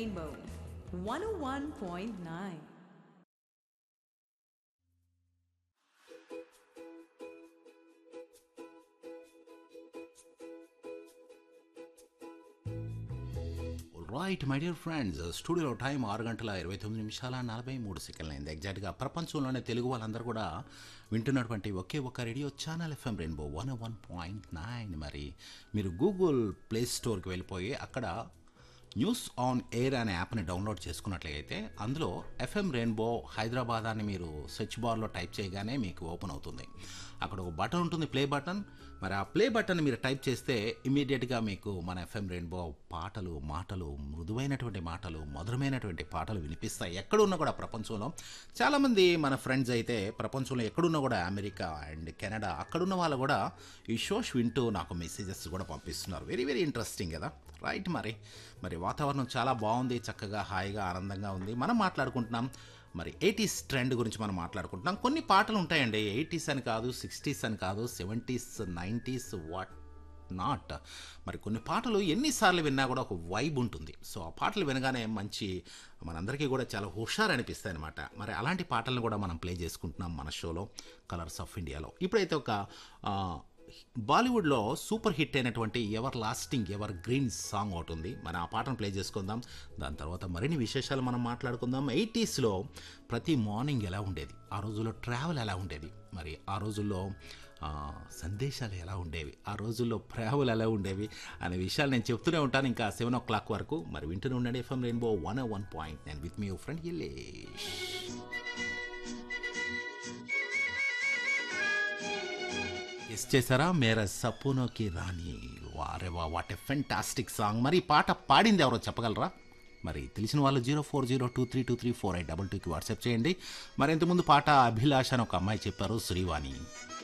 Rainbow 101.9. Right my dear friends స్టూడియోలో time ఆరు గంటల ఇరవై తొమ్మిది నిమిషాల నలభై మూడు సెకండ్లు అయింది ఎగ్జాక్ట్గా ప్రపంచంలోనే తెలుగు వాళ్ళందరూ కూడా వింటున్నటువంటి ఒకే ఒక radio channel FM Rainbow one one point nine మరి మీరు గూగుల్ ప్లే స్టోర్కి వెళ్ళిపోయి అక్కడ న్యూస్ ఆన్ ఎయిర్ అనే యాప్ని డౌన్లోడ్ చేసుకున్నట్లయితే అందులో ఎఫ్ఎం రెయిన్బో హైదరాబాద్ అని మీరు సెర్చ్ బార్లో టైప్ చేయగానే మీకు ఓపెన్ అవుతుంది అక్కడ ఒక బటన్ ఉంటుంది ప్లే బటన్ మరి ఆ ప్లే బటన్ మీరు టైప్ చేస్తే ఇమీడియట్గా మీకు మన ఎఫ్ఎం రెయిన్బో పాటలు మాటలు మృదువైనటువంటి మాటలు మధురమైనటువంటి పాటలు వినిపిస్తాయి ఎక్కడున్నా కూడా ప్రపంచంలో చాలామంది మన ఫ్రెండ్స్ అయితే ప్రపంచంలో ఎక్కడున్నా కూడా అమెరికా అండ్ కెనడా అక్కడున్న వాళ్ళు కూడా ఈ షోస్ వింటూ నాకు మెసేజెస్ కూడా పంపిస్తున్నారు వెరీ వెరీ ఇంట్రెస్టింగ్ కదా రైట్ మరి మరి వాతావరణం చాలా బాగుంది చక్కగా హాయిగా ఆనందంగా ఉంది మనం మాట్లాడుకుంటున్నాం మరి ఎయిటీస్ ట్రెండ్ గురించి మనం మాట్లాడుకుంటున్నాం కొన్ని పాటలు ఉంటాయండి ఎయిటీస్ అని కాదు సిక్స్టీస్ అని కాదు సెవెంటీస్ నైంటీస్ వాట్ నాట్ మరి కొన్ని పాటలు ఎన్నిసార్లు విన్నా కూడా ఒక వైబ్ ఉంటుంది సో ఆ పాటలు వినగానే మంచి మనందరికీ కూడా చాలా హుషారు అనిపిస్తాయి అనమాట మరి అలాంటి పాటలను కూడా మనం ప్లే చేసుకుంటున్నాం మన షోలో కలర్స్ ఆఫ్ ఇండియాలో ఇప్పుడైతే ఒక ఆ, బాలీవుడ్లో సూపర్ హిట్ అయినటువంటి ever lasting ever green song ఒకటి ఉంది మరి ఆ పాటను ప్లే చేసుకుందాం దాని తర్వాత మరిన్ని విశేషాలు మనం మాట్లాడుకుందాం ఎయిటీస్లో ప్రతి మార్నింగ్ ఎలా ఉండేది ఆ రోజుల్లో ట్రావెల్ ఎలా ఉండేది మరి ఆ రోజుల్లో ఆ, సందేశాలు ఎలా ఉండేవి ఆ రోజుల్లో ట్రావెల్ ఎలా ఉండేవి అనే విషయాలు నేను చెప్తూనే ఉంటాను ఇంకా సెవెన్ ఓ క్లాక్ వరకు మరి వింటూనే ఉండండి FM Rainbow one one point నేను విత్ మీ ఫ్రెండ్ ఇల్లేష్ ఎస్ చేశారా మేర సపోనోకి రాణి వారే వా వాట్ ఎ ఫెంటాస్టిక్ సాంగ్ మరి ఈ పాట పాడింది ఎవరో చెప్పగలరా మరి తెలిసిన వాళ్ళు zero four zero two three two three four eight double టూకి వాట్సాప్ చేయండి మరి ఇంతకుముందు పాట అభిలాష అని ఒక అమ్మాయి చెప్పారు శ్రీవాణి